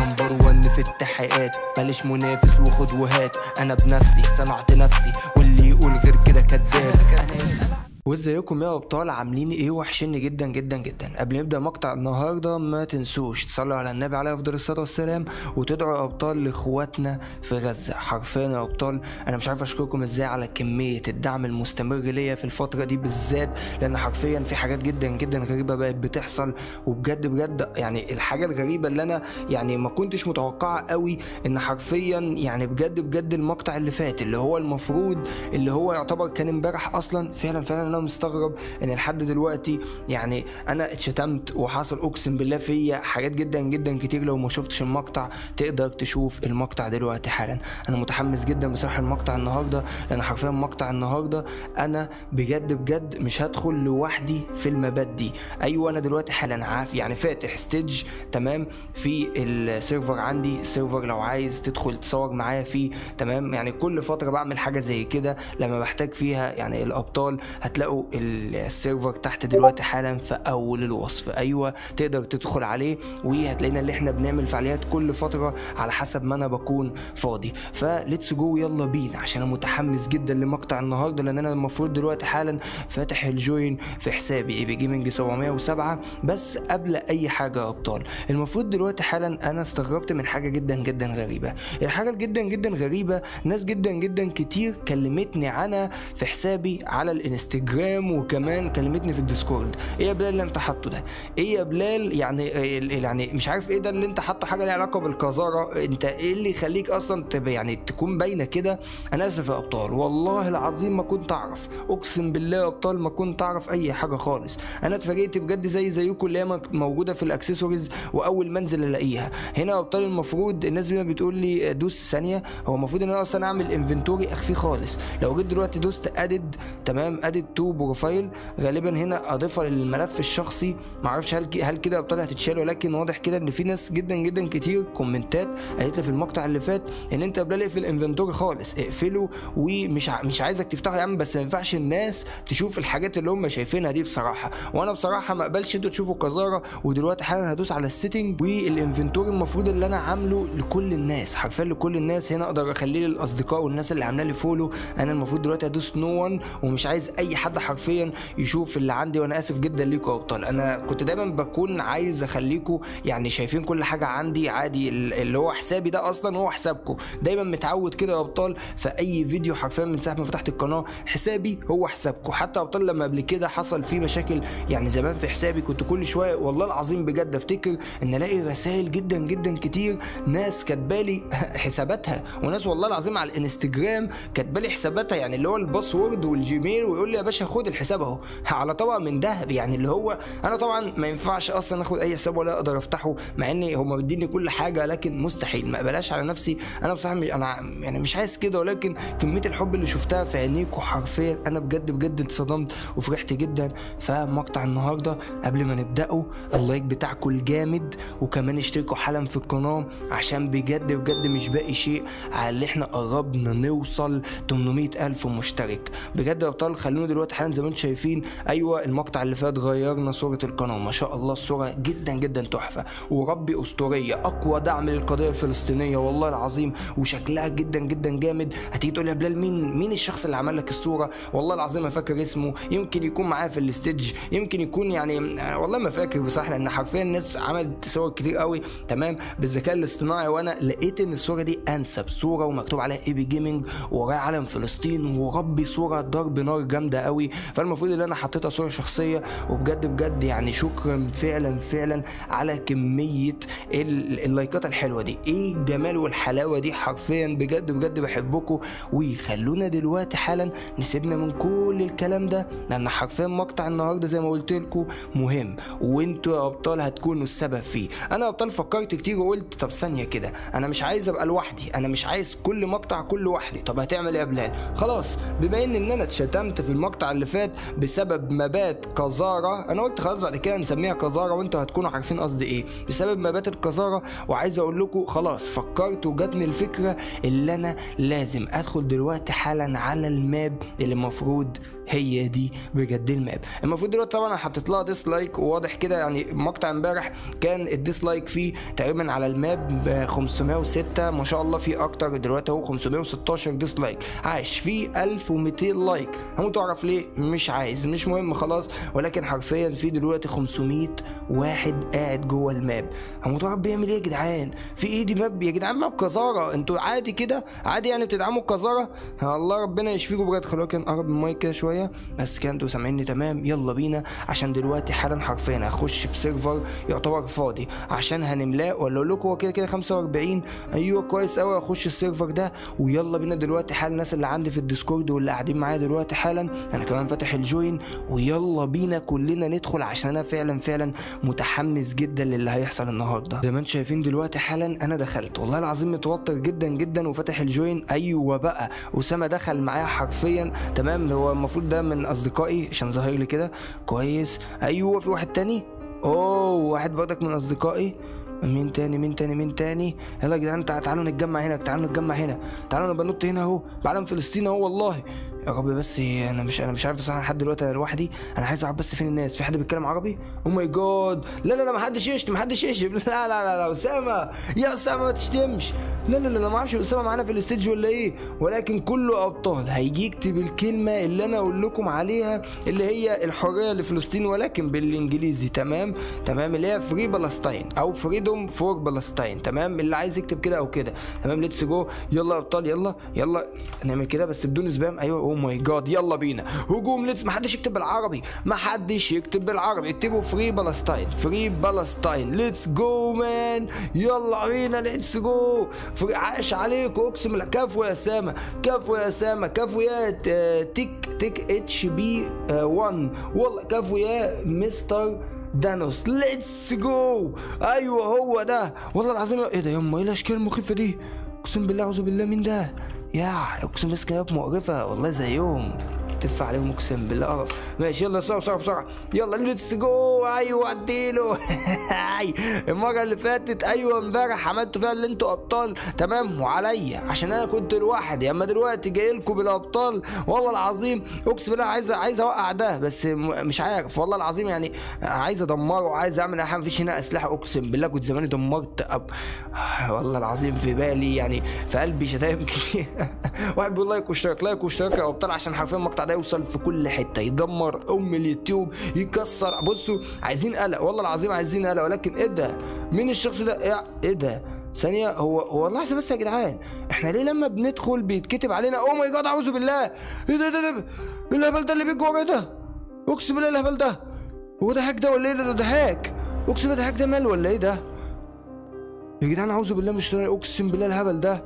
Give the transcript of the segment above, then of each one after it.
نمبر ون في التحقيقات ماليش منافس وخد وهات انا بنفسي صنعت نفسي واللي يقول غير كده كداب وازيكم يا ابطال عاملين ايه وحشني جدا جدا جدا قبل ما نبدا مقطع النهارده ما تنسوش تصلوا على النبي عليه افضل الصلاه والسلام وتدعوا يا ابطال لاخواتنا في غزه حرفيا يا ابطال انا مش عارف اشكركم ازاي على كميه الدعم المستمر ليا في الفتره دي بالذات لان حرفيا في حاجات جدا جدا غريبه بقت بتحصل وبجد بجد يعني الحاجه الغريبه اللي انا يعني ما كنتش متوقعه قوي ان حرفيا يعني بجد بجد المقطع اللي فات اللي هو المفروض اللي هو يعتبر كان امبارح اصلا فعلا فعلا انا مستغرب ان لحد دلوقتي يعني انا اتشتمت وحصل اقسم بالله فيا حاجات جدا جدا كتير لو ما شفتش المقطع تقدر تشوف المقطع دلوقتي حالا انا متحمس جدا بصراحه المقطع النهارده لان حرفيا مقطع النهارده انا بجد بجد مش هدخل لوحدي في المبات دي ايوه انا دلوقتي حالا عارف يعني فاتح ستيج تمام في السيرفر عندي السيرفر لو عايز تدخل تصور معايا فيه تمام يعني كل فتره بعمل حاجه زي كده لما بحتاج فيها يعني الابطال هتلاقوا السيرفر تحت دلوقتي حالا في اول الوصف ايوه تقدر تدخل عليه وهتلاقينا اللي احنا بنعمل فعاليات كل فتره على حسب ما انا بكون فاضي فليتس جو يلا بينا عشان انا متحمس جدا لمقطع النهارده لان انا المفروض دلوقتي حالا فاتح الجوين في حسابي اي بي جيمنج 707 بس قبل اي حاجه يا ابطال المفروض دلوقتي حالا انا استغربت من حاجه جدا جدا غريبه الحاجه جدا جدا غريبه ناس جدا جدا كتير كلمتني عنها في حسابي على الانستجرام وكمان كلمتني في الديسكورد ايه يا بلال اللي انت حاطه ده ايه يا بلال يعني يعني مش عارف ايه ده اللي انت حاطه حاجه ليها علاقه بالقذاره انت ايه اللي يخليك اصلا تبقى يعني تكون باينه كده انا اسف يا ابطال والله العظيم ما كنت اعرف اقسم بالله يا ابطال ما كنت اعرف اي حاجه خالص انا اتفاجئت بجد زي زيكم اللي هي موجوده في الاكسسوارز واول ما انزل الاقيها هنا يا ابطال المفروض الناس دي بتقول لي دوس ثانيه هو المفروض ان انا اصلا اعمل انفنتوري اخفيه خالص لو جيت دلوقتي دوست ادد تمام ادد تو بروفايل غالبا هنا اضيفها للملف الشخصي معرفش هل هل كده ابطال هتتشال ولكن واضح كده ان في ناس جدا جدا كتير كومنتات قالت لي في المقطع اللي فات ان انت قبل اقفل الانفنتوري خالص اقفله ومش ع... مش عايزك تفتحه يا عم بس ما ينفعش الناس تشوف الحاجات اللي هم شايفينها دي بصراحه وانا بصراحه ما اقبلش انتوا تشوفوا قذاره ودلوقتي حالا هدوس على السيتنج والانفنتوري المفروض اللي انا عامله لكل الناس حرفيا لكل الناس هنا اقدر اخليه للاصدقاء والناس اللي عامله لي فولو انا المفروض دلوقتي ادوس نو no ومش عايز اي حد حرفيا يشوف اللي عندي وانا اسف جدا ليكم يا ابطال انا كنت دايما بكون عايز اخليكم يعني شايفين كل حاجه عندي عادي اللي هو حسابي ده اصلا هو حسابكم دايما متعود كده يا ابطال في اي فيديو حرفيا من ساعه ما فتحت القناه حسابي هو حسابكم حتى ابطال لما قبل كده حصل فيه مشاكل يعني زمان في حسابي كنت كل شويه والله العظيم بجد افتكر ان الاقي رسائل جدا جدا كتير ناس كاتبالي حساباتها وناس والله العظيم على الانستجرام كاتبالي حساباتها يعني اللي هو الباسورد والجيميل ويقول لي يا باشا خد الحساب اهو على طبق من ذهب يعني اللي هو انا طبعا ما ينفعش اصلا اخد اي حساب ولا اقدر افتحه مع ان هم مديني كل حاجه لكن مستحيل ما اقبلهاش على نفسي انا بصراحه مش انا يعني مش عايز كده ولكن كميه الحب اللي شفتها في عينيكوا حرفيا انا بجد بجد اتصدمت وفرحت جدا فمقطع النهارده قبل ما نبداه اللايك بتاعكم الجامد وكمان اشتركوا حالا في القناه عشان بجد بجد مش باقي شيء على اللي احنا قربنا نوصل 800 الف مشترك بجد يا ابطال خلونا دلوقتي حالا زي ما انتم شايفين ايوه المقطع اللي فات غيرنا صوره القناه ما شاء الله الصوره جدا جدا تحفه وربي اسطوريه اقوى دعم للقضيه الفلسطينيه والله العظيم وشكلها جدا جدا جامد هتيجي تقول يا بلال مين مين الشخص اللي عمل لك الصوره والله العظيم ما فاكر اسمه يمكن يكون معايا في الاستيدج يمكن يكون يعني والله ما فاكر بصراحه لان حرفيا الناس عملت صور كتير قوي تمام بالذكاء الاصطناعي وانا لقيت ان الصوره دي انسب صوره ومكتوب عليها اي بي جيمنج وراها علم فلسطين وربي صوره ضرب نار جامده قوي فالمفروض ان انا حطيتها صوره شخصيه وبجد بجد يعني شكرا فعلا فعلا على كميه اللايكات الحلوه دي ايه الجمال والحلاوه دي حرفيا بجد بجد بحبكم وخلونا دلوقتي حالا نسيبنا من كل الكلام ده لان حرفيا مقطع النهارده زي ما قلت لكم مهم وانتوا يا ابطال هتكونوا السبب فيه انا يا ابطال فكرت كتير وقلت طب ثانيه كده انا مش عايز ابقى لوحدي انا مش عايز كل مقطع كل لوحدي طب هتعمل ايه يا بلال خلاص بما ان ان انا اتشتمت في المقطع اللي فات بسبب مبات قذاره انا قلت خلاص بعد كده نسميها قذاره وانتوا هتكونوا عارفين قصدي ايه بسبب مبات القذاره وعايز اقول لكم خلاص فكرت وجاتني الفكره اللي انا لازم ادخل دلوقتي حالا على الماب اللي المفروض هي دي بجد الماب المفروض دلوقتي طبعا انا حطيت لها ديسلايك وواضح كده يعني مقطع امبارح كان الديسلايك فيه تقريبا على الماب ب 506 ما شاء الله في اكتر دلوقتي اهو 516 ديسلايك عاش في 1200 لايك هموت اعرف ليه مش عايز مش مهم خلاص ولكن حرفيا في دلوقتي 500 واحد قاعد جوه الماب هموت اعرف بيعمل ايه يا جدعان في ايه دي ماب يا جدعان ماب قذاره انتوا عادي كده عادي يعني بتدعموا القذاره الله ربنا يشفيكم بجد خلونا كده نقرب من المايك كده شويه بس كده انتوا سامعيني تمام يلا بينا عشان دلوقتي حالا حرفيا هخش في سيرفر يعتبر فاضي عشان هنملاه ولا اقول لكم هو كده كده 45 ايوه كويس قوي اخش السيرفر ده ويلا بينا دلوقتي حالا الناس اللي عندي في الديسكورد واللي قاعدين معايا دلوقتي حالا انا كمان فاتح الجوين ويلا بينا كلنا ندخل عشان انا فعلا فعلا متحمس جدا للي هيحصل النهارده زي ما انتم شايفين دلوقتي حالا انا دخلت والله العظيم متوتر جدا جدا وفاتح الجوين ايوه بقى اسامه دخل معايا حرفيا تمام هو المفروض ده من اصدقائي عشان ظاهر لي كده كويس ايوه في واحد تاني اوه واحد برضك من اصدقائي مين تاني مين تاني مين تاني يلا يا جدعان تع- تعالوا نتجمع هنا تعالوا نتجمع هنا تعالوا نبقى ننط هنا اهو بعلم فلسطين اهو والله يا رب بس انا مش انا مش عارف صح لحد دلوقتي انا لوحدي انا عايز اعرف بس فين الناس في حد بيتكلم عربي او ماي جاد لا لا لا ما حدش يشتم ما حدش يشتم لا لا لا لا اسامه يا اسامه ما تشتمش لا لا لا انا ما اعرفش اسامه معانا في الاستيج ولا ايه ولكن كله ابطال هيجي يكتب الكلمه اللي انا اقول لكم عليها اللي هي الحريه لفلسطين ولكن بالانجليزي تمام تمام اللي هي فري فلسطين او فريدوم فور فلسطين تمام اللي عايز يكتب كده او كده تمام ليتس جو يلا يا ابطال يلا يلا نعمل كده بس بدون سبام ايوه او ماي جاد يلا بينا هجوم ليتس ما حدش يكتب بالعربي ما حدش يكتب بالعربي اكتبوا فري فلسطين فري فلسطين ليتس جو مان يلا بينا ليتس جو فري عاش عليكم اقسم بالله كفو يا اسامه كفو يا اسامه كفو يا ت- تيك تيك اتش بي 1 والله كفو يا مستر دانوس ليتس جو ايوه هو ده والله العظيم ايه ده يما ايه الاشكال المخيفه دي اقسم بالله اعوذ بالله من ده يا اقسم بالله سكنات مقرفه والله زيهم تف عليهم اقسم بالله قرف ماشي يلا بسرعه بسرعه بسرعه يلا ليتس جو ايوه اديله المره اللي فاتت ايوه امبارح عملتوا فيها اللي انتوا ابطال تمام وعليا عشان انا كنت لوحدي اما دلوقتي جاي لكم بالابطال والله العظيم اقسم بالله عايز عايز اوقع ده بس م- مش عارف والله العظيم يعني عايز ادمره عايز اعمل اي حاجه مفيش هنا اسلحه اقسم بالله كنت زماني دمرت أب... والله العظيم في بالي يعني في قلبي شتايم كتير واحد بيقول لايك واشتراك لايك واشتراك يا ابطال عشان حرفيا المقطع ده يوصل في كل حته يدمر ام اليوتيوب يكسر بصوا عايزين قلق والله العظيم عايزين قلق ولكن ايه ده مين الشخص ده ايه ايه ده ثانية هو هو لحظة بس يا جدعان احنا ليه لما بندخل بيتكتب علينا اوه ماي جاد اعوذ بالله ايه ده ده ده ايه الهبل ده اللي بيجي ورا ده اقسم بالله الهبل ده هو ده هاك ده ولا ايه ده ده هاك اقسم بالله ده هاك ده مال ولا ايه ده يا جدعان اعوذ بالله مش اقسم بالله الهبل ده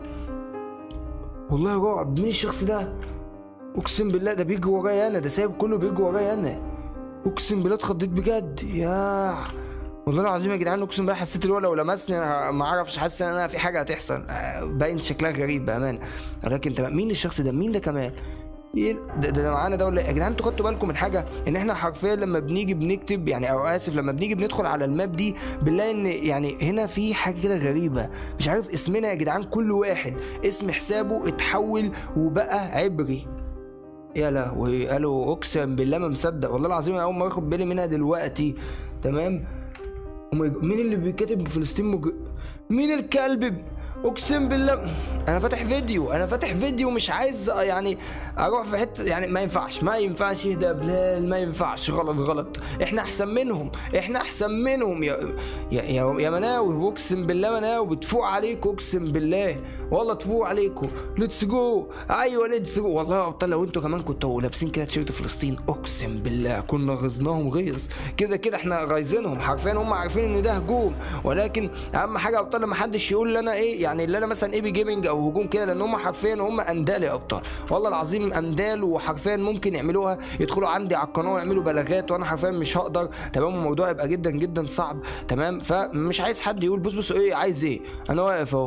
والله رعب مين الشخص ده اقسم بالله ده بيجي ورايا انا ده سايب كله بيجي ورايا انا اقسم بالله اتخضيت بجد يا والله العظيم يا جدعان اقسم بالله حسيت اللي هو لو لمسني انا ما اعرفش حاسس ان انا في حاجه هتحصل آه، باين شكلها غريب بامانه ولكن تمام مين الشخص ده مين ده كمان ايه ده, ده, ده معانا ده ولا إيه؟ يا جدعان انتوا خدتوا بالكم من حاجه ان احنا حرفيا لما بنيجي بنكتب يعني او اسف لما بنيجي بندخل على الماب دي بنلاقي ان يعني هنا في حاجه كده غريبه مش عارف اسمنا يا جدعان كل واحد اسم حسابه اتحول وبقى عبري يا لهوي قالوا اقسم بالله ما مصدق والله العظيم انا اول مره اخد بالي منها دلوقتي تمام Oh my God. مين اللي بيكتب فلسطين مج... مين الكلب ب- اقسم بالله انا فاتح فيديو انا فاتح فيديو مش عايز يعني اروح في حته يعني ما ينفعش ما ينفعش ده بلال ما ينفعش غلط غلط احنا احسن منهم احنا احسن منهم يا يا يا, يا مناوي اقسم بالله مناوي بتفوق عليكم اقسم بالله والله تفوق عليكم ليتس جو ايوه ليتس جو والله يا ابطال لو انتوا كمان كنتوا لابسين كده تيشيرت فلسطين اقسم بالله كنا غزناهم غيظ كده كده احنا غايزينهم حرفيا هم عارفين ان ده هجوم ولكن اهم حاجه يا ابطال ما حدش يقول لنا ايه يعني اللي انا مثلا ايه جيمنج او هجوم كده لان هم حرفيا هم اندال يا ابطال والله العظيم اندال وحرفيا ممكن يعملوها يدخلوا عندي على القناه ويعملوا بلاغات وانا حرفيا مش هقدر تمام الموضوع يبقى جدا جدا صعب تمام فمش عايز حد يقول بص بص ايه عايز ايه انا واقف اهو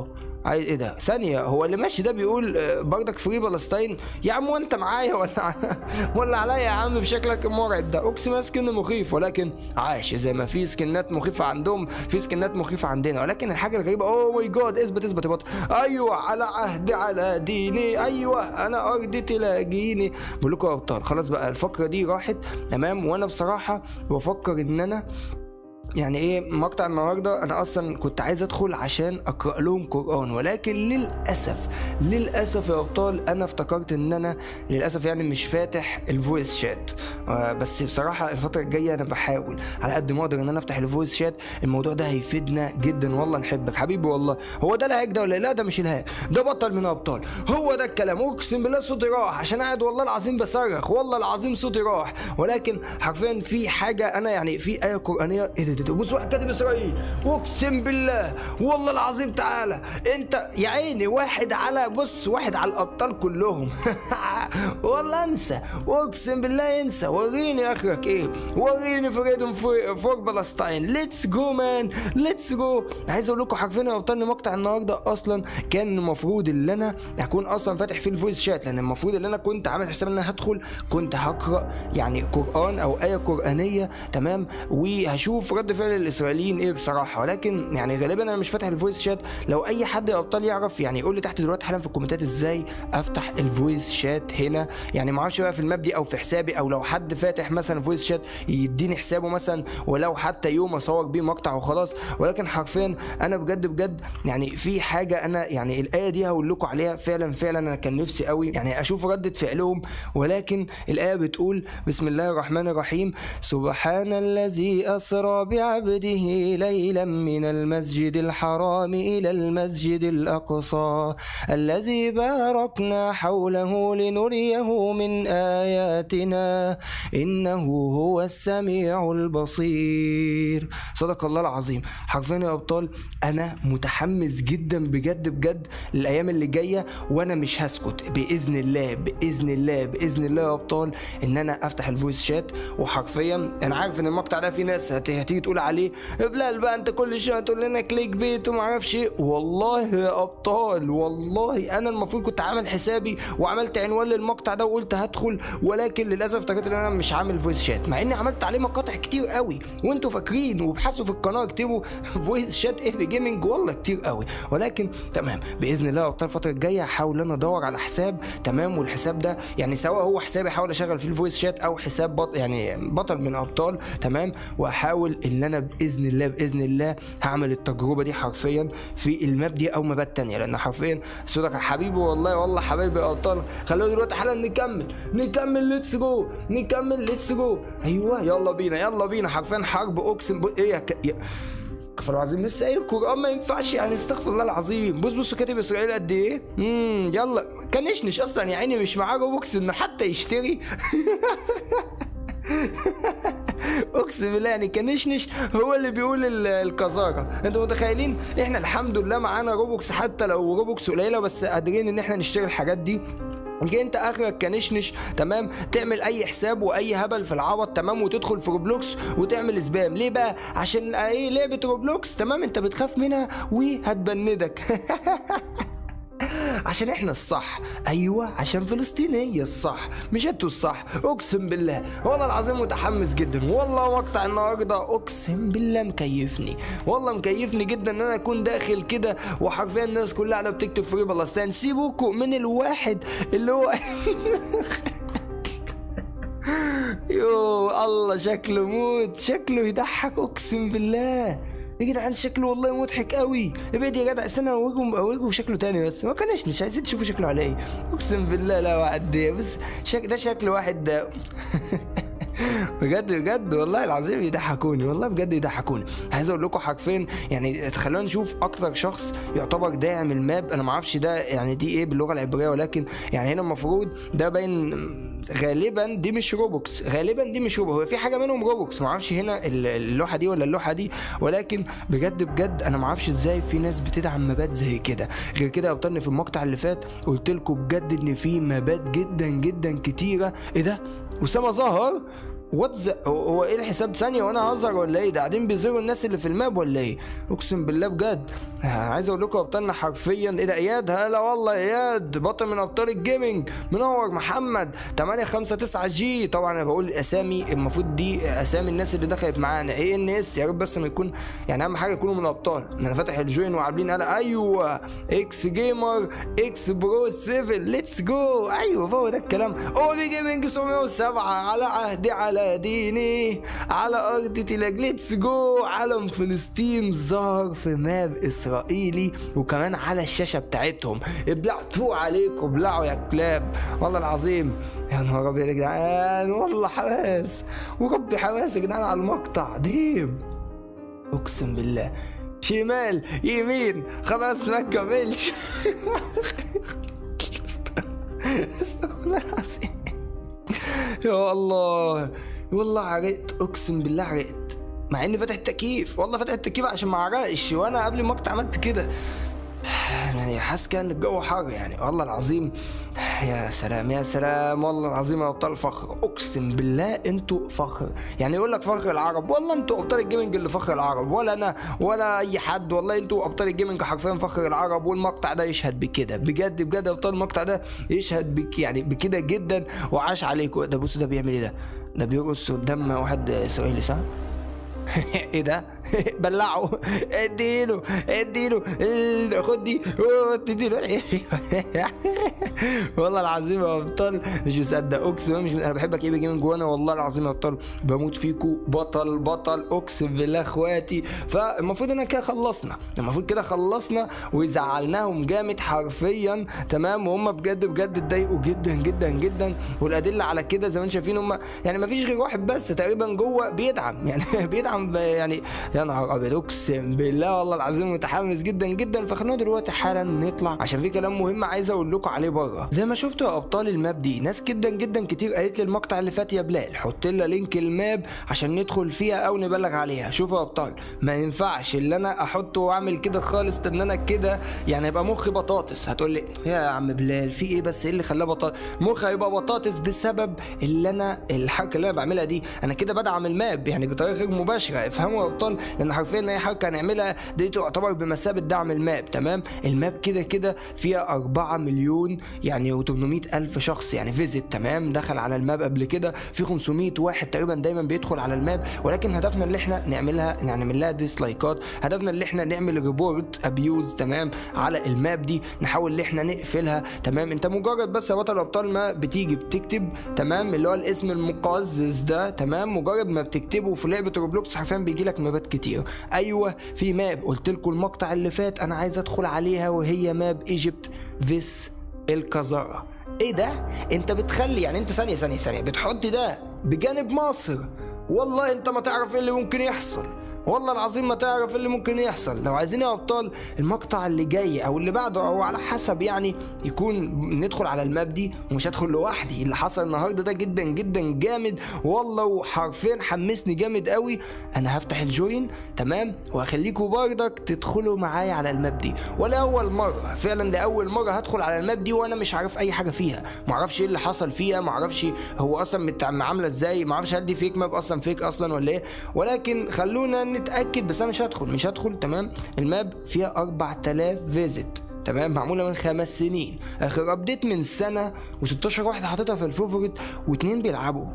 عايز ايه ده ثانيه هو اللي ماشي ده بيقول آه، برضك فري بالستاين يا عم وانت معايا ولا ولا عليا يا عم بشكلك المرعب ده اقسم سكن مخيف ولكن عاش زي ما في سكنات مخيفه عندهم في سكنات مخيفه عندنا ولكن الحاجه الغريبه اوه ماي جاد اثبت اثبت يا بطل ايوه على عهدي على ديني ايوه انا ارضي تلاقيني بقول لكم يا ابطال خلاص بقى الفقره دي راحت تمام وانا بصراحه بفكر ان انا يعني ايه مقطع النهارده انا اصلا كنت عايز ادخل عشان اقرا لهم قران ولكن للاسف للاسف يا ابطال انا افتكرت ان انا للاسف يعني مش فاتح الفويس شات آه بس بصراحه الفتره الجايه انا بحاول على قد ما اقدر ان انا افتح الفويس شات الموضوع ده هيفيدنا جدا والله نحبك حبيبي والله هو ده الهاك ده ولا إيه؟ لا ده مش الهاك ده بطل من ابطال هو ده الكلام اقسم بالله صوتي راح عشان قاعد والله العظيم بصرخ والله العظيم صوتي راح ولكن حرفيا في حاجه انا يعني في ايه قرانيه ايه ده, ده, ده بص واحد كاتب اسرائيل اقسم بالله والله العظيم تعالى انت يا عيني واحد على بص واحد على الابطال كلهم والله انسى اقسم بالله انسى وريني اخرك ايه وريني فريدون فور بلستاين ليتس جو مان ليتس جو عايز اقول لكم حرفيا يا ابطال إن مقطع النهارده اصلا كان المفروض ان انا اكون اصلا فاتح فيه الفويس شات لان المفروض ان انا كنت عامل حساب ان انا هدخل كنت هقرا يعني قران او ايه قرانيه تمام وهشوف رد فعل الاسرائيليين ايه بصراحه ولكن يعني غالبا انا مش فاتح الفويس شات لو اي حد يا ابطال يعرف يعني يقول لي تحت دلوقتي حالا في الكومنتات ازاي افتح الفويس شات هنا يعني ما اعرفش بقى في الماب دي او في حسابي او لو حد فاتح مثلا فويس شات يديني حسابه مثلا ولو حتى يوم اصور بيه مقطع وخلاص ولكن حرفيا انا بجد بجد يعني في حاجه انا يعني الايه دي هقول لكم عليها فعلا فعلا انا كان نفسي قوي يعني اشوف رده فعلهم ولكن الايه بتقول بسم الله الرحمن الرحيم سبحان الذي اسرى بعبده ليلا من المسجد الحرام الى المسجد الاقصى الذي باركنا حوله لنريه من اياتنا انه هو السميع البصير صدق الله العظيم حرفيا يا ابطال انا متحمس جدا بجد بجد للايام اللي جايه وانا مش هسكت باذن الله باذن الله باذن الله يا ابطال ان انا افتح الفويس شات وحرفيا انا عارف ان المقطع ده في ناس هت- هتيجي تقول عليه بلال بقى انت كل شويه تقول لنا كليك بيت وما اعرفش ايه والله يا ابطال والله انا المفروض كنت عامل حسابي وعملت عنوان للمقطع ده وقلت هدخل ولكن للاسف افتكرت ان انا مش عامل فويس شات مع اني عملت عليه مقاطع كتير قوي وانتوا فاكرين وابحثوا في القناه اكتبوا فويس شات ايه بجيمنج والله كتير قوي ولكن تمام باذن الله يا ابطال الفتره الجايه هحاول انا ادور على حساب تمام والحساب ده يعني سواء هو حسابي احاول اشغل فيه الفويس شات او حساب بط يعني بطل من ابطال تمام واحاول ان انا باذن الله باذن الله هعمل التجربه دي حرفيا في الماب دي او مابات تانية لان حرفيا صوتك حبيبي والله والله حبايبي يا ابطال خلونا دلوقتي حالا نكمل نكمل ليتس جو نكمل ليتس جو ايوه يلا بينا يلا بينا حرفيا حرب اقسم ب... ايه يا ك... يا... استغفر الله العظيم لسه قايل القران ما ينفعش يعني استغفر الله العظيم بص بص كاتب اسرائيل قد ايه امم يلا كنشنش اصلا يا عيني مش معاه روبوكس انه حتى يشتري اقسم بالله يعني كنشنش هو اللي بيقول ال- القذاره انتوا متخيلين احنا الحمد لله معانا روبوكس حتى لو روبوكس قليله بس قادرين ان احنا نشتري الحاجات دي جاي انت اخرك كنشنش تمام تعمل اي حساب واي هبل في العبط تمام وتدخل في روبلوكس وتعمل سبام ليه بقى عشان ايه لعبه روبلوكس تمام انت بتخاف منها وهتبندك عشان احنا الصح ايوه عشان فلسطين هي الصح مش انتوا الصح اقسم بالله والله العظيم متحمس جدا والله مقطع النهارده اقسم بالله مكيفني والله مكيفني جدا ان انا اكون داخل كده وحرفيا الناس كلها قاعده بتكتب فري بلستان سيبوكوا من الواحد اللي هو يو الله شكله موت شكله يضحك اقسم بالله يا جدعان شكله والله مضحك قوي ابعد يا جدع استنى اوريكم اوريكم شكله تاني بس ما كانش مش عايزين تشوفوا شكله على ايه اقسم بالله لا وعد بس شك ده شكل واحد ده بجد بجد والله العظيم يضحكوني والله بجد يضحكوني عايز اقول لكم حرفيا يعني خلونا نشوف اكتر شخص يعتبر داعم الماب انا ما اعرفش ده يعني دي ايه باللغه العبريه ولكن يعني هنا المفروض ده باين غالبا دي مش روبوكس غالبا دي مش روبوكس هو في حاجه منهم روبوكس ما اعرفش هنا ال- اللوحه دي ولا اللوحه دي ولكن بجد بجد انا ما اعرفش ازاي في ناس بتدعم مابات زي كده غير كده يا ابطال في المقطع اللي فات قلت لكم بجد ان في مابات جدا جدا كتيره ايه ده اسامه ظهر واتز هو ايه الحساب ثانيه وانا هزر ولا ايه ده قاعدين بيزوروا الناس اللي في الماب ولا ايه اقسم بالله بجد عايز اقول لكم ابطالنا حرفيا ايه ده اياد هلا والله اياد بطل من ابطال الجيمنج منور محمد 859 جي طبعا انا بقول اسامي المفروض دي اسامي الناس اللي دخلت معانا ايه ان اس يا رب بس ما يكون يعني اهم حاجه يكونوا من ابطال انا فاتح الجوين وعاملين قال ايوه اكس جيمر اكس برو 7 ليتس جو ايوه هو ده الكلام او بي جيمنج 707 على عهدي على ديني على ارض تلاج ليتس جو علم فلسطين ظهر في ماب اسرائيلي وكمان على الشاشه بتاعتهم ابلعتوا عليكم ابلعوا يا كلاب والله العظيم يا نهار ابيض يا جدعان والله حماس وربي حماس يا جدعان على المقطع ديم اقسم بالله شمال يمين خلاص ما كملش استغفر الله العظيم يا الله والله عرقت اقسم بالله عرقت مع اني فاتح التكييف والله فاتح التكييف عشان ما اعرقش وانا قبل المقطع عملت كده يعني حاسس كان الجو حر يعني والله العظيم يا سلام يا سلام والله العظيم يا ابطال فخر اقسم بالله انتوا فخر يعني يقول لك فخر العرب والله انتوا ابطال الجيمنج اللي فخر العرب ولا انا ولا اي حد والله انتوا ابطال الجيمنج حرفيا فخر العرب والمقطع ده يشهد بكده بجد بجد يا ابطال المقطع ده يشهد بك يعني بكده جدا وعاش عليكم ده بصوا ده بيعمل ايه ده ده بيرقص قدام واحد اسرائيلي صح؟ ايه ده؟ بلعه اديله اديله إيه، خد دي اديله والله العظيم يا ابطال مش مصدق اقسم مش انا بحبك ايه جيمنج جوانا والله العظيم يا ابطال بموت فيكو بطل بطل اقسم بالله اخواتي فالمفروض ان كده خلصنا المفروض كده خلصنا وزعلناهم جامد حرفيا تمام وهم بجد بجد اتضايقوا جدا جدا جدا والادله على كده زي ما انتم شايفين هم يعني ما فيش غير واحد بس تقريبا جوه بيدعم يعني بيدعم يعني يا نهار ابيض اقسم بالله والله العظيم متحمس جدا جدا فخلونا دلوقتي حالا نطلع عشان في كلام مهم عايز اقول لكم عليه بره زي ما شفتوا يا ابطال الماب دي ناس جدا جدا كتير قالت لي المقطع اللي فات يا بلال حط لنا لينك الماب عشان ندخل فيها او نبلغ عليها شوفوا يا ابطال ما ينفعش اللي انا احطه واعمل كده خالص ان انا كده يعني يبقى مخي بطاطس هتقول لي يا عم بلال في ايه بس ايه اللي خلاه بطاطس مخي هيبقى بطاطس بسبب اللي انا الحركه اللي انا بعملها دي انا كده بدعم الماب يعني بطريقه غير مباشره افهموا يا ابطال لان حرفيا اي حركه هنعملها دي تعتبر بمثابه دعم الماب تمام الماب كده كده فيها 4 مليون يعني و800 الف شخص يعني فيزيت تمام دخل على الماب قبل كده في 500 واحد تقريبا دايما بيدخل على الماب ولكن هدفنا اللي احنا نعملها نعمل لها ديسلايكات هدفنا اللي احنا نعمل ريبورت ابيوز تمام على الماب دي نحاول اللي احنا نقفلها تمام انت مجرد بس يا بطل ابطال ما بتيجي بتكتب تمام اللي هو الاسم المقزز ده تمام مجرد ما بتكتبه في لعبه روبلوكس حرفيا بيجي لك مابات كتير ايوه في ماب قلت لكم المقطع اللي فات انا عايز ادخل عليها وهي ماب ايجيبت فيس القذاره ايه ده انت بتخلي يعني انت ثانيه ثانيه ثانيه بتحط ده بجانب مصر والله انت ما تعرف ايه اللي ممكن يحصل والله العظيم ما تعرف إيه اللي ممكن يحصل لو عايزين يا ابطال المقطع اللي جاي او اللي بعده او على حسب يعني يكون ندخل على الماب دي ومش هدخل لوحدي اللي حصل النهارده ده جدا جدا جامد والله وحرفيا حمسني جامد قوي انا هفتح الجوين تمام وهخليكم بردك تدخلوا معايا على الماب دي ولا اول مره فعلا ده اول مره هدخل على الماب دي وانا مش عارف اي حاجه فيها معرفش ايه اللي حصل فيها معرفش هو اصلا مت- عامله ازاي معرفش هل دي فيك ماب اصلا فيك اصلا ولا ايه ولكن خلونا نتاكد بس انا مش هدخل مش هدخل تمام الماب فيها 4000 فيزيت تمام معموله من خمس سنين اخر ابديت من سنه و16 واحد حاططها في الفيفوريت واتنين بيلعبوا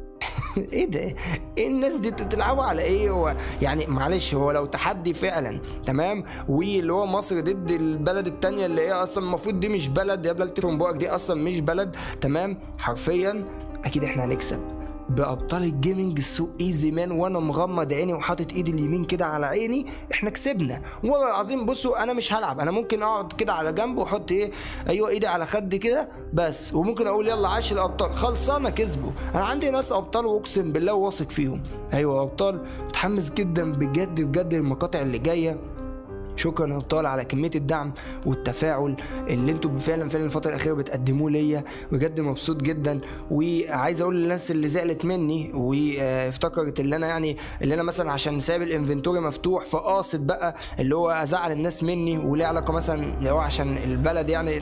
ايه ده ايه الناس دي بتلعبوا على ايه هو يعني معلش هو لو تحدي فعلا تمام واللي هو مصر ضد البلد التانية اللي هي اصلا المفروض دي مش بلد يا بلد تفهم بوقك دي اصلا مش بلد تمام حرفيا اكيد احنا هنكسب بابطال الجيمنج السوق ايزي مان وانا مغمض عيني وحاطط ايدي اليمين كده على عيني احنا كسبنا والله العظيم بصوا انا مش هلعب انا ممكن اقعد كده على جنب واحط ايه ايوه ايدي على خدي كده بس وممكن اقول يلا عاش الابطال خلصانه كسبوا انا عندي ناس ابطال واقسم بالله واثق فيهم ايوه يا ابطال متحمس جدا بجد بجد المقاطع اللي جايه شكرا يا ابطال على كميه الدعم والتفاعل اللي انتم فعلا فعلا الفتره الاخيره بتقدموه ليا بجد مبسوط جدا وعايز اقول للناس اللي زعلت مني وافتكرت اللي انا يعني اللي انا مثلا عشان سايب الانفنتوري مفتوح فقاصد بقى اللي هو ازعل الناس مني وليه علاقه مثلا اللي هو عشان البلد يعني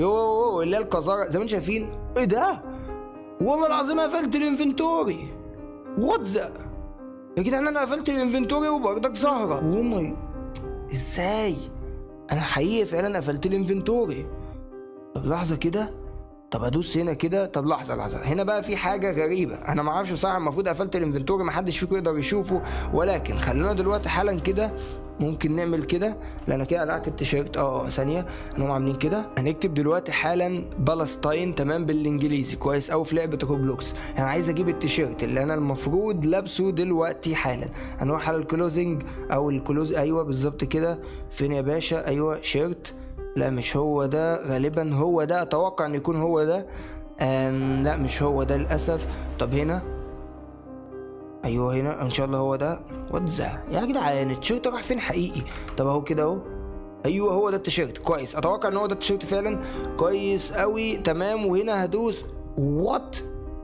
يو اللي هي القذاره زي ما انتم شايفين ايه ده والله العظيم قفلت الانفنتوري وات ذا يا جدعان انا قفلت الانفنتوري وبرضك ظاهره او ماي ازاي انا حقيقي فعلا قفلت الانفنتوري طب لحظه كده طب ادوس هنا كده طب لحظه لحظه هنا بقى في حاجه غريبه انا ما اعرفش صح المفروض قفلت الانفنتوري ما حدش فيكم يقدر يشوفه ولكن خلونا دلوقتي حالا كده ممكن نعمل كده لان انا كده قلعت التيشيرت اه ثانيه انهم عاملين كده هنكتب دلوقتي حالا بالستاين تمام بالانجليزي كويس قوي في لعبه روبلوكس انا عايز اجيب التيشيرت اللي انا المفروض لابسه دلوقتي حالا هنروح على الكلوزنج او الكلوز ايوه بالظبط كده فين يا باشا ايوه شيرت لا مش هو ده غالبا هو ده اتوقع ان يكون هو ده أم لا مش هو ده للاسف طب هنا ايوه هنا ان شاء الله هو ده واتزا يا جدعان التيشيرت راح فين حقيقي طب اهو كده اهو ايوه هو ده التيشيرت كويس اتوقع ان هو ده التيشيرت فعلا كويس قوي تمام وهنا هدوس وات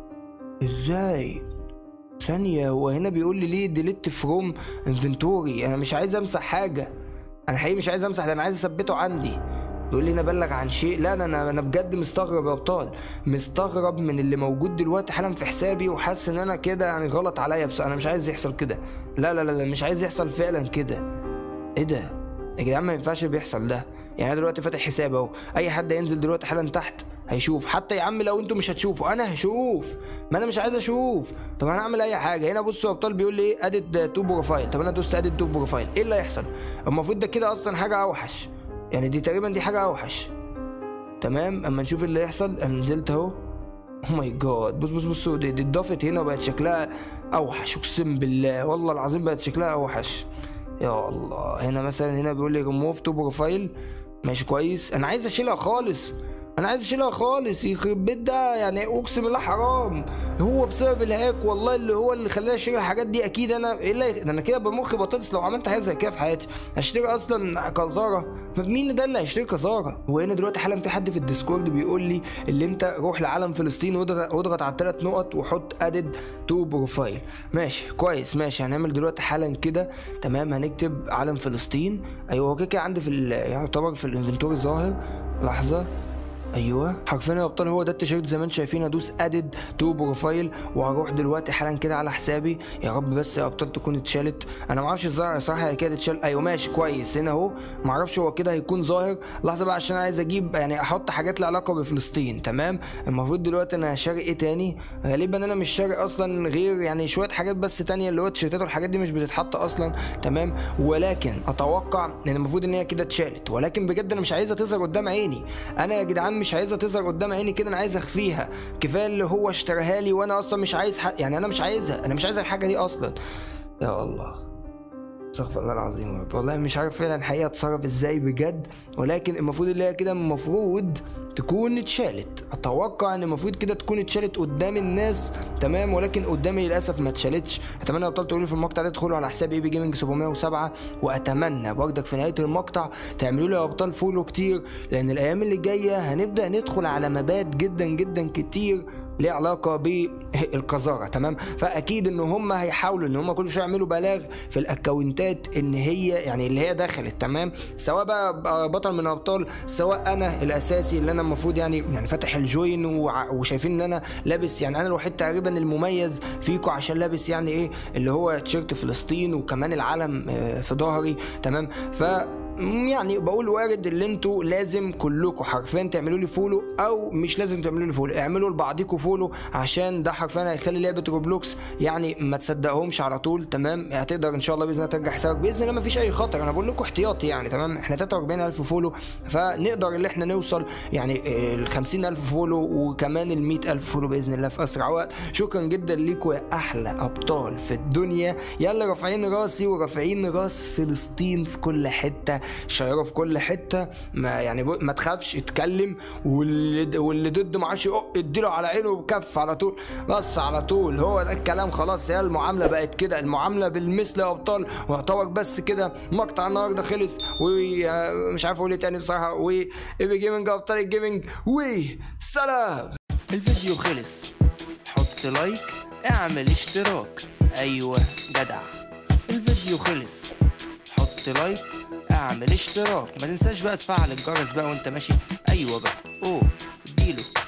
ازاي ثانية هو هنا بيقول لي ليه ديليت فروم انفنتوري انا مش عايز امسح حاجة انا حقيقي مش عايز امسح ده انا عايز اثبته عندي بيقول لي انا ابلغ عن شيء لا انا انا انا بجد مستغرب يا ابطال مستغرب من اللي موجود دلوقتي حالا في حسابي وحاسس ان انا كده يعني غلط عليا بس انا مش عايز يحصل كده لا لا لا لا مش عايز يحصل فعلا كده ايه ده يا جدعان ما ينفعش بيحصل ده يعني انا دلوقتي فاتح حساب اهو اي حد هينزل دلوقتي حالا تحت هيشوف حتى يا عم لو انتوا مش هتشوفوا انا هشوف ما انا مش عايز اشوف طب انا هعمل اي حاجه هنا بصوا يا ابطال بيقول لي ايه اديت تو بروفايل طب انا دوست اديت تو بروفايل ايه اللي هيحصل المفروض ده كده اصلا حاجه اوحش يعني دي تقريبا دي حاجه اوحش تمام اما نشوف اللي يحصل انا نزلت اهو او ماي جاد بص بص بصوا دي, دي اتضافت هنا وبقت شكلها اوحش اقسم بالله والله العظيم بقت شكلها اوحش يا الله هنا مثلا هنا بيقول لي ريموف تو بروفايل ماشي كويس انا عايز اشيلها خالص انا عايز اشيلها خالص يخرب بيت ده يعني اقسم بالله حرام هو بسبب الهاك والله اللي هو اللي خلاني اشتري الحاجات دي اكيد انا ايه اللي ده انا كده بمخ بطاطس لو عملت حاجه زي كده في حياتي هشتري اصلا كزاره مين ده اللي هيشتري كزاره وهنا دلوقتي حالا في حد في الديسكورد بيقول لي اللي انت روح لعالم فلسطين واضغط واضغط على الثلاث نقط وحط ادد تو بروفايل ماشي كويس ماشي هنعمل دلوقتي حالا كده تمام هنكتب علم فلسطين ايوه هو كده كده عندي في ال- يعتبر في الانفنتوري ظاهر لحظه ايوه حرفيا يا ابطال هو ده التيشيرت زي ما انتم شايفين هدوس ادد تو بروفايل وهروح دلوقتي حالا كده على حسابي يا رب بس يا ابطال تكون اتشالت انا ما اعرفش ازاي صراحه هي كده اتشال ايوه ماشي كويس هنا اهو ما اعرفش هو كده هيكون ظاهر لحظه بقى عشان عايز اجيب يعني احط حاجات لها علاقه بفلسطين تمام المفروض دلوقتي انا شاري ايه تاني غالبا انا مش شاري اصلا غير يعني شويه حاجات بس تانية اللي هو التيشيرتات والحاجات دي مش بتتحط اصلا تمام ولكن اتوقع ان المفروض ان هي كده اتشالت ولكن بجد انا مش عايزها تظهر قدام عيني انا يا جدعان مش عايزها تظهر قدام عيني كده انا عايز اخفيها كفايه اللي هو اشتراها لي وانا اصلا مش عايز حق يعني انا مش عايزها انا مش عايز الحاجه دي اصلا يا الله استغفر الله العظيم يا رب والله مش عارف فعلا الحقيقه اتصرف ازاي بجد ولكن المفروض اللي هي كده المفروض تكون اتشالت اتوقع ان المفروض كده تكون اتشالت قدام الناس تمام ولكن قدامي للاسف ما اتشالتش اتمنى يا ابطال تقولوا لي في المقطع ده تدخلوا على حساب اي بي جيمنج 707 واتمنى برضك في نهايه المقطع تعملوا لي يا ابطال فولو كتير لان الايام اللي جايه هنبدا ندخل على مبات جدا جدا كتير ليه علاقه بالقذاره تمام فاكيد ان هم هيحاولوا ان هم كل شويه يعملوا بلاغ في الاكونتات ان هي يعني اللي هي دخلت تمام سواء بقى بطل من ابطال سواء انا الاساسي اللي انا المفروض يعني يعني فاتح الجوين وع- وشايفين ان انا لابس يعني انا الوحيد تقريبا المميز فيكو عشان لابس يعني ايه اللي هو تيشيرت فلسطين وكمان العلم آه، في ظهري تمام ف مم، يعني بقول وارد اللي انتوا لازم كلكم حرفيا تعملوا لي فولو او مش لازم تعملوا لي فولو اعملوا لبعضكم فولو عشان ده حرفيا هيخلي لعبه روبلوكس يعني ما تصدقهمش على طول تمام هتقدر ان شاء الله باذن الله ترجع حسابك باذن الله ما فيش اي خطر انا بقول لكم احتياطي يعني تمام احنا 43000 فولو فنقدر اللي احنا نوصل يعني ال 50000 فولو وكمان ال 100000 فولو باذن الله في اسرع وقت شكرا جدا ليكم يا احلى ابطال في الدنيا يلا رافعين راسي ورافعين راس فلسطين في كل حته شيره في كل حته ما يعني بق- ما تخافش اتكلم واللي واللي ضد ما عادش يقق اديله على عينه بكف على طول بس على طول هو ده الكلام خلاص هي المعامله بقت كده المعامله بالمثل يا ابطال ويعتبر بس كده مقطع النهارده خلص ومش عارف اقول ايه تاني بصراحه وايبي جيمنج ابطال الجيمنج وسلام الفيديو خلص حط لايك اعمل اشتراك ايوه جدع الفيديو خلص حط لايك اعمل اشتراك ما تنساش بقى تفعل الجرس بقى وانت ماشي ايوه بقى اوه اديله